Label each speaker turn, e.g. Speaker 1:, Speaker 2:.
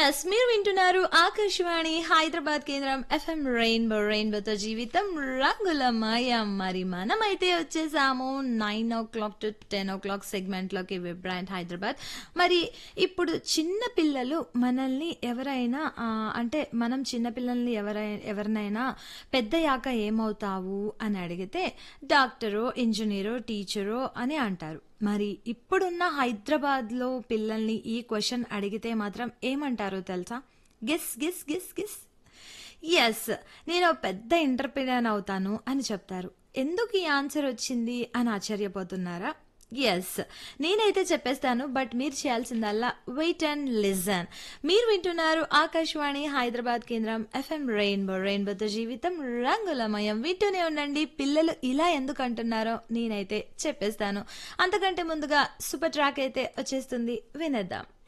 Speaker 1: yes మీరు వింటున్నారు ఆకాశవాణి హైదరాబాద్ కేంద్రం ఎఫ్ఎం రెయిన్బో రెయిన్బోతో జీవితం రంగుల మాయ మరి మనమైతే వచ్చేసాము nine o'clock to ten o'clock segment లోకి విబ్రాంట్ హైదరాబాద్ మరి ఇప్పుడు చిన్న పిల్లలు మనల్ని ఎవరైనా ఆ, అంటే మనం చిన్న పిల్లల్ని ఎవరైనా ఎవరినైనా పెద్దయాక ఏమవుతావు అని అడిగితే డాక్టరో ఇంజనీరో టీచరో అని అంటారు మరి ఇప్పుడున్న హైదరాబాద్లో పిల్లల్ని ఈ క్వశ్చన్ అడిగితే మాత్రం ఏమంటారో తెలుసా guess guess guess guess yes నేను ఓ పెద్ద ఎంటర్ప్రినర్ అవుతాను అని చెప్తారు ఎందుకు ఈ ఆన్సర్ వచ్చింది అని ఆశ్చర్యపోతున్నారా ఎస్ నేనైతే చెప్పేస్తాను బట్ మీరు చేయాల్సిందల్లా వెయిట్ అండ్ లిజన్ మీరు వింటున్నారు ఆకాశవాణి హైదరాబాద్ కేంద్రం ఎఫ్ఎం రెయిన్బో రెయిన్బోతో జీవితం రంగులమయం వింటూనే ఉండండి పిల్లలు ఇలా ఎందుకు అంటున్నారో నేనైతే చెప్పేస్తాను అంతకంటే ముందుగా సూపర్ ట్రాక్ అయితే వచ్చేస్తుంది వినేద్దాం